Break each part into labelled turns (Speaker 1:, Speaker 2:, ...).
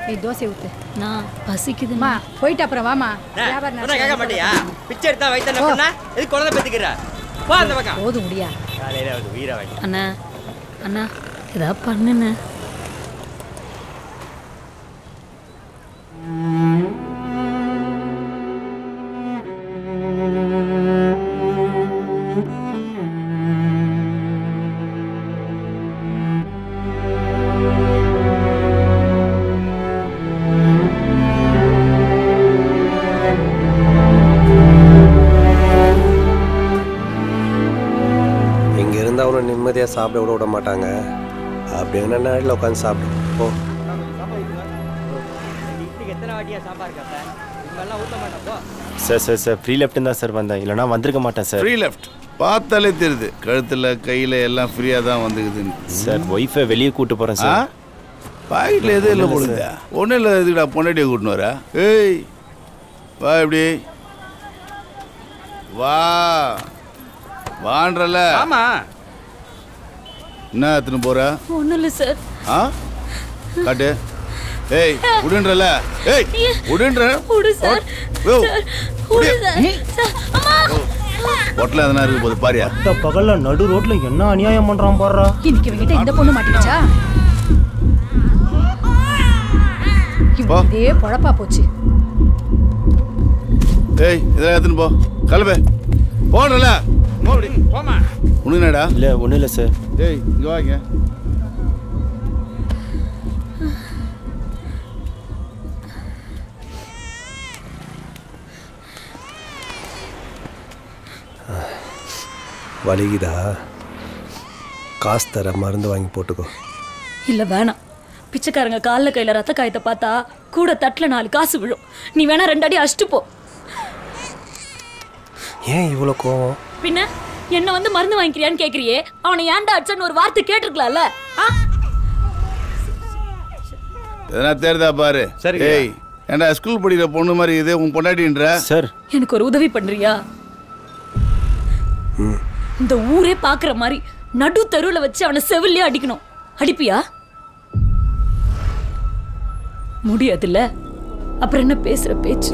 Speaker 1: நீ தோசை ஊத்து
Speaker 2: நான் பசிக்குதுமா
Speaker 1: அம்மா போயிட்டு அப்புறம் வாமா
Speaker 3: என்ன,
Speaker 1: வியாபாரம்
Speaker 3: சொன்னா கேட்க மாட்டியா பிச்சை எடுத்தா வயிற்று
Speaker 1: ஓ.
Speaker 3: பண்ணா எது குழந்தை பெத்துக்கிற போ அந்த பக்கம்
Speaker 1: போதும் முடியா
Speaker 3: காலையில வந்து உயிரை வாங்கி
Speaker 2: அண்ணா அண்ணா ஏதாவது பண்ணுண்ணே
Speaker 4: இங்கே இருந்தால் அவனை நிம்மதியாக சாப்பிட விட விட மாட்டாங்க அப்படி என்ன நேரில் உட்காந்து சாப்பிடு போ
Speaker 3: இட்லிக்கு எத்தனை வாட்டியா சாம்பார் கப்ப இவெல்லாம் ஊத்த மாட்டேன் போ
Speaker 5: sir sir sir free left தான் சார் வந்தேன் இல்லைனா வந்திருக்க மாட்டேன் சார்
Speaker 6: ஃப்ரீ லெஃப்ட் பார்த்தாலே தெரியுது கழுத்தில் கையில் எல்லாம் ஃப்ரீயாக தான் வந்துக்குதுன்னு
Speaker 5: சார் ஒய்ஃபை வெளியே கூட்டு போகிறேன்
Speaker 6: ஆ
Speaker 5: சார்
Speaker 6: பாக்கெட்டில் எதுவும் இல்லை போடுங்க ஒன்றும் இல்லை எதுக்குடா பொண்டாட்டியை கூட்டின்னு வர ஏய் வா இப்படி வா வான்றல
Speaker 7: ஆமா
Speaker 6: என்ன எடுத்துன்னு போற
Speaker 2: ஒன்றும் இல்லை சார்
Speaker 6: ஆ காட்டு ஏய் விடுன்றல ஏய் விடுன்ற
Speaker 2: விடு சார்
Speaker 6: யோ,
Speaker 2: சார் விடு சார் சார் அம்மா
Speaker 6: பொட்டல எதனா இருக்கு போது பாரியா
Speaker 5: இந்த பகல்ல நடு ரோட்ல என்ன அநியாயம் பண்றான் பாடுறா
Speaker 1: இன்னைக்கு இவங்கிட்ட இந்த பொண்ணு மாட்டிக்கிச்சா
Speaker 6: போ.
Speaker 1: இவன் இதே பொழப்பா போச்சு
Speaker 6: ஏய் இதெல்லாம் எடுத்துன்னு போ கிளம்பு போடுறல போடி
Speaker 7: போமா
Speaker 6: உனக்கு என்னடா
Speaker 5: இல்ல ஒண்ணும் இல்ல சார்
Speaker 6: ஏய் இங்க வாங்க
Speaker 4: வலிக்குதா காசு தர மருந்து வாங்கி போட்டுக்கோ
Speaker 2: இல்லை வேணாம் பிச்சைக்காரங்க காலில் கையில் ரத்த காயத்தை பார்த்தா கூட தட்டில் நாலு காசு விழும் நீ வேணா ரெண்டு அடி அடிச்சுட்டு போ
Speaker 4: ஏன் இவ்வளோ கோவம்
Speaker 2: பின்ன என்ன வந்து மருந்து வாங்கிக்கிறியான்னு கேட்குறியே அவனை ஏன்டா அடிச்சன்னு ஒரு வார்த்தை கேட்டிருக்கலாம்ல ஆ
Speaker 6: எதனா தேர்தா பாரு
Speaker 7: சரிங்க.
Speaker 6: ஏய் ஏன்டா ஸ்கூல் படிக்கிற பொண்ணு மாதிரி இது உன் பொண்டாட்டின்ற
Speaker 5: சார்
Speaker 2: எனக்கு ஒரு உதவி பண்றியா இந்த ஊரே பாக்குற மாதிரி நடு தெருவுல வச்சு அவனை செவிலே அடிக்கணும் அடிப்பியா முடியாதுல்ல அப்புறம் என்ன பேசுற பேச்சு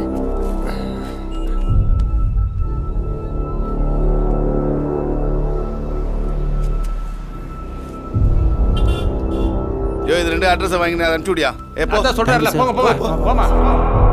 Speaker 6: ஐயோ இது ரெண்டு அட்ரஸ் வாங்கினேன் அதை அனுப்பிச்சு விடியா ஏ போ
Speaker 7: அதான் சொல்றாருல போங்க போங்க போமா